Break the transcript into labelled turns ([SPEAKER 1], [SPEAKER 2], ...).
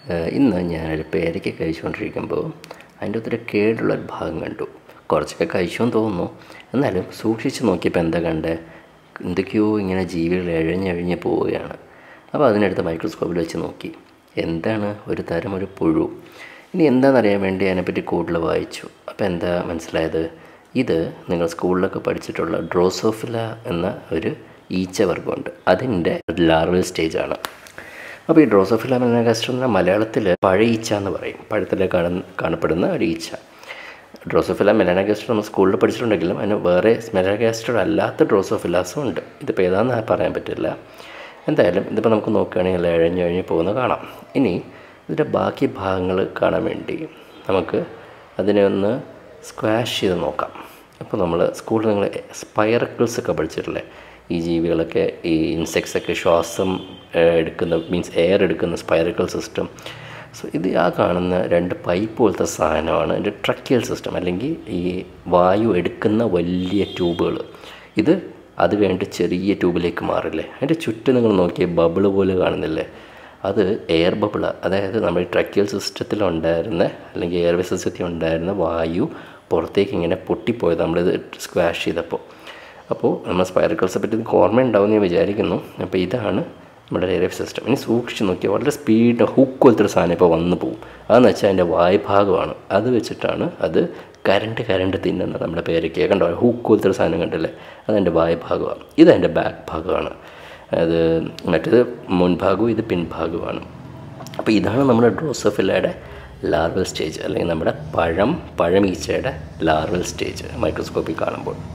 [SPEAKER 1] ഏഹ് ഇന്ന് ഞാനൊരു പേരയ്ക്ക കഴിച്ചുകൊണ്ടിരിക്കുമ്പോൾ അതിൻ്റെ ഒത്തിരി കേടുള്ള ഒരു ഭാഗം കണ്ടു കുറച്ചൊക്കെ കഴിച്ചുവെന്ന് തോന്നുന്നു എന്നാലും സൂക്ഷിച്ച് നോക്കിയപ്പോൾ എന്താ കണ്ടേ എന്തൊക്കെയോ ഇങ്ങനെ ജീവികൾ എഴഞ്ഞെഴഞ്ഞ് പോവുകയാണ് അപ്പോൾ അതിനടുത്ത് മൈക്രോസ്കോപ്പിൽ വെച്ച് നോക്കി എന്താണ് ഒരു തരം ഒരു പുഴു ഇനി എന്താണെന്നറിയാൻ വേണ്ടി അതിനെപ്പറ്റി കൂടുതൽ വായിച്ചു അപ്പോൾ എന്താ മനസ്സിലായത് ഇത് നിങ്ങൾ സ്കൂളിലൊക്കെ പഠിച്ചിട്ടുള്ള ഡ്രോസോഫില എന്ന ഒരു ഈച്ച വർഗ്ഗമുണ്ട് അതിൻ്റെ ലാർവൽ സ്റ്റേജാണ് അപ്പോൾ ഈ ഡ്രോസോഫില മെലനഗാസ്റ്റർ എന്ന മലയാളത്തിൽ പഴയ ഈച്ച എന്ന് പറയും പഴത്തിൽ കാണുന്ന കാണപ്പെടുന്ന ഒരു ഈച്ച ഡ്രോസോഫില മെലനഗാസ്റ്റർ നമ്മൾ സ്കൂളിൽ പഠിച്ചിട്ടുണ്ടെങ്കിലും അതിന് വേറെ മെലനഗാസ്റ്റർ അല്ലാത്ത ഡ്രോസോഫിലാസും ഉണ്ട് ഇതിപ്പോൾ ഏതാണെന്ന് പറയാൻ പറ്റില്ല എന്തായാലും ഇതിപ്പോൾ നമുക്ക് നോക്കുകയാണെങ്കിൽ എഴഞ്ഞഴഞ്ഞ് പോകുന്നത് കാണാം ഇനി ഇതിൻ്റെ ബാക്കി ഭാഗങ്ങൾ കാണാൻ വേണ്ടി നമുക്ക് അതിനെ ഒന്ന് സ്ക്വാഷ് ചെയ്ത് നോക്കാം അപ്പോൾ നമ്മൾ സ്കൂളിൽ നിങ്ങൾ സ്പൈറക്കിൾസ് ഒക്കെ പഠിച്ചിട്ടില്ലേ ഈ ജീവികളൊക്കെ ഈ ഇൻസെക്ട്സ് ഒക്കെ ശ്വാസം ഏഹ്, എടുക്കുന്ന മീൻസ് എയർ എടുക്കുന്ന സ്പൈറക്കിൾ സിസ്റ്റം സോ ഇത് ആ കാണുന്ന രണ്ട് പൈപ്പ് പോലത്തെ സാധനമാണ് എൻ്റെ ട്രക്കിയൽ സിസ്റ്റം അല്ലെങ്കിൽ ഈ വായു എടുക്കുന്ന വലിയ ട്യൂബുകൾ ഇത് അത് കഴിഞ്ഞിട്ട് ചെറിയ ട്യൂബിലേക്ക് മാറില്ലേ അതിൻ്റെ ചുറ്റും നിങ്ങൾ നോക്കിയ ബബിൾ പോലെ കാണുന്നില്ലേ അത് എയർ ബബിൾ അതായത് നമ്മുടെ ട്രക്കിയൽ സിസ്റ്റത്തിൽ ഉണ്ടായിരുന്ന അല്ലെങ്കിൽ എയർവേ സിസ്റ്റത്തിൽ ഉണ്ടായിരുന്ന വായു പുറത്തേക്ക് ഇങ്ങനെ പൊട്ടിപ്പോയത് നമ്മളിത് സ്ക്വാഷ് ചെയ്തപ്പോൾ അപ്പോൾ നമ്മൾ സ്പൈറക്കിൾസെ പറ്റി നിങ്ങൾക്ക് ഓർമ്മ ഉണ്ടാവും ഞാൻ വിചാരിക്കുന്നു അപ്പോൾ ഇതാണ് നമ്മുടെ എയർവേ സിസ്റ്റം ഇനി സൂക്ഷിച്ച് നോക്കിയാൽ വളരെ സ്പീഡ് ഹുക്ക് പോലത്തെ ഒരു സാധനം ഇപ്പോൾ വന്നു പോകും അതെന്ന് വെച്ചാൽ അതിൻ്റെ വായ്ഭാഗമാണ് അത് വെച്ചിട്ടാണ് അത് കരണ്ട് കരണ്ട് തിന്നുന്നത് നമ്മുടെ പേരയ്ക്ക് കണ്ടോ ഹുക്ക് പോലത്തെ ഒരു സാധനം കണ്ടില്ലേ അതെൻ്റെ വായ്ഭാഗമാണ് ഇതെൻ്റെ ബാക്ക് ഭാഗമാണ് അത് മറ്റേത് മുൻഭാഗവും ഇത് പിൻഭാഗവുമാണ് അപ്പോൾ ഇതാണ് നമ്മുടെ ഡ്രോസോഫിലയുടെ ലാർവൽ സ്റ്റേജ് അല്ലെങ്കിൽ നമ്മുടെ പഴം പഴമീച്ചയുടെ ലാർവൽ സ്റ്റേജ് മൈക്രോസ്കോപ്പിൽ കാണുമ്പോൾ